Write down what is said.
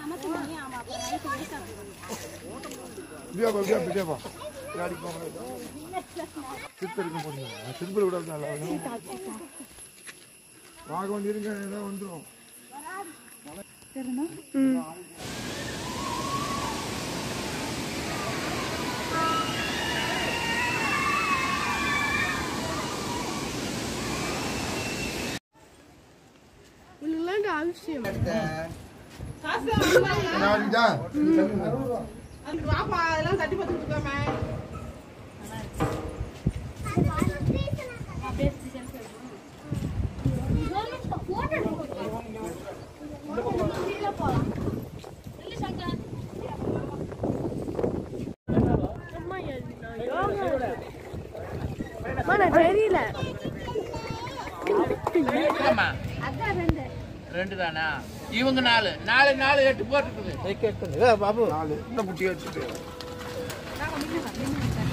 இப்படியா பா இப்படியா இப்படியா பா गाड़ी को சித்தருக்கு போடுங்க சிம்பிள் விட நல்லா வாங்க வந்து இருங்க ஏதோ வந்துடும் அவசியம் நாளைக்கு வாப்பா அதெல்லாம் தட்டி பார்த்து கொடுக்காம தெரியல ஆமா ரெண்டு தானா இவங்க நாலு நாலு நாலு எட்டு போட்டுருக்குது நாலு இந்த முட்டியை வச்சுட்டு